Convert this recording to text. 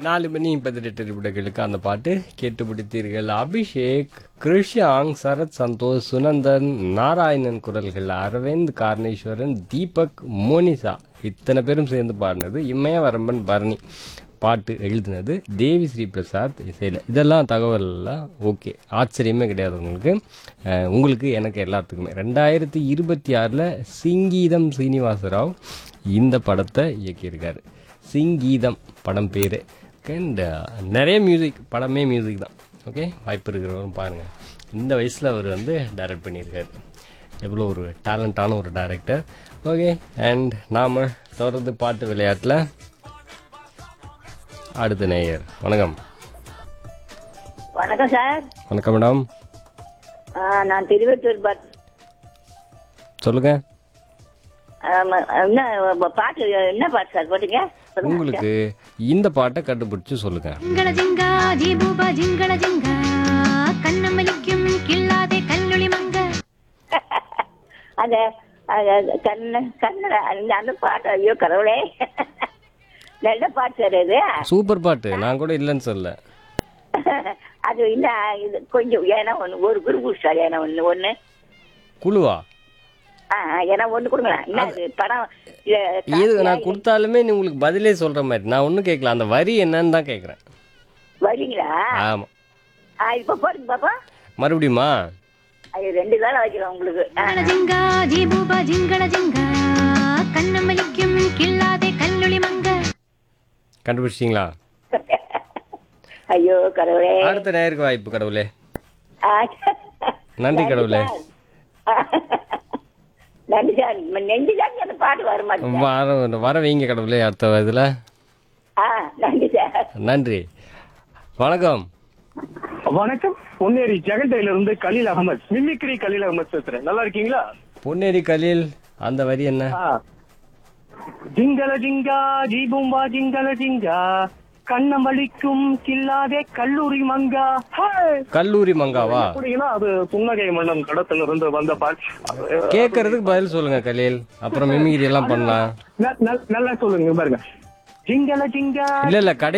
நாலு மணி பதினெட்டு நிமிடங்களுக்கு அந்த பாட்டு கேட்டு பிடித்தீர்கள் அபிஷேக் கிருஷாங் சரத் சந்தோஷ் சுனந்தன் நாராயணன் குரல்கள் அரவிந்த் கார்ணேஸ்வரன் தீபக் மோனிசா இத்தனை பேரும் சேர்ந்து பாடினது இமய வரம்பன் பரணி பாட்டு எழுதினது தேவி ஸ்ரீ பிரசாத் இசையில் இதெல்லாம் தகவல்லாம் ஓகே ஆச்சரியமே கிடையாது உங்களுக்கு அஹ், உங்களுக்கு எனக்கு எல்லாத்துக்குமே ரெண்டாயிரத்தி இருபத்தி ஆறில் சிங்கீதம் சீனிவாசராவ் இந்த படத்தை இயக்கியிருக்காரு சிங்கீதம் படம் பேர் அண்ட் நிறைய மியூசிக் படமே மியூசிக் தான் ஓகே வாய்ப்பு இருக்கிறவரும் பாருங்கள் இந்த வயசில் அவர் வந்து டைரக்ட் பண்ணியிருக்காரு எவ்வளோ ஒரு டேலண்டான ஒரு டைரக்டர் ஓகே அண்ட் நாம் தொடர்ந்து பாட்டு விளையாட்டில் அடுத்த நேயர் வணக்கம் வணக்கம் சார் வணக்கம் மேடம் ஆ, நான் திருவத்தூர் பட் சொல்லுங்கள் ஆமா, என்ன பாட்டு என்ன பாட்டு சார் போட்டீங்க சொல்லுங்க. உங்களுக்கு இந்த பாட்டை கண்டுபிடிச்சு சொல்லுங்கள் ജിങ്കള ജിങ്ക ജീബൂബ ജിങ്കള ജിങ്ക കണ്ണമ്മലിക്കും കിള്ളാതെ കല്ലുളി മങ്ക அந்த அது, கண்ண கண்ண அந்த அந்த பாட்டு ஐயோ கடவுளே நல்ல பாட்டு சார் இது சூப்பர் பாட்டு நான் கூட இல்லைன்னு சொல்ல அது இல்ல இது கொஞ்சம் ஏன்னா ஒன்று ஒரு குரூப் சார் ஏன்னா ஒன்று ஒன்று குழுவா ஆ ஆ, ஏன்னா ஒன்று கொடுங்களேன் என்ன அது படம் இது, இது நான் கொடுத்தாலுமே நீ உங்களுக்கு பதிலே சொல்கிற மாதிரி நான் ஒன்றும் கேட்கல அந்த வரி என்னன்னு தான் கேட்குறேன் வரீங்களா ஆமாம் ஆ இப்போ போடுங்க பாப்பா மறுபடியுமா அது ரெண்டு காலம் வைக்கிறோம் உங்களுக்கு ஆ. ജിങ്കള ജിങ്ക ജീബൂബ ജിങ്കള ജിങ്ക കണ്ണമ്മലിക്കും കിള്ളാതെ കല്ലുളി മങ്ക கண்டுபிடிச்சிட்டிங்களா ஐயோ கடவுளே அடுத்த நேருக்கு வாய்ப்பு கடவுளே ஆ. நன்றி கடவுளே நன்றி சார் நெஞ்சு சார் அந்த பாட்டு வர மாட்டேங்குது வர வர வைங்க கடவுளே அடுத்த இதில் ஆ நன்றி சார் நன்றி வணக்கம் வணக்கம் பொன்னேரி ஜெகண்டையில இருந்து கலீல் அகமது மிமிக்ரி கலீல் அகமது பேசுறேன் நல்லா இருக்கீங்களா பொன்னேரி கலீல் அந்த வரி என்ன ஆ. ஜிங்கல ஜிங்கா ஜீபும்பா ஜிங்கல ஜிங்கா கண்ணம் வலிக்கும் கில்லாதே கல்லூரி மங்கா ஹாய். கல்லூரி மங்காவா அப்படிங்கன்னா அது புன்னகை மன்னன் கடத்துல இருந்து வந்த பாட்டு கேட்கறதுக்கு பதில் சொல்லுங்க கலீல் அப்புறம் மிமிகிரி எல்லாம் பண்ணலாம் ந- ந- நல்லா சொல்லுங்க பாருங்க ஜிங்கல ஜிங்கா இல்ல இல்ல கடை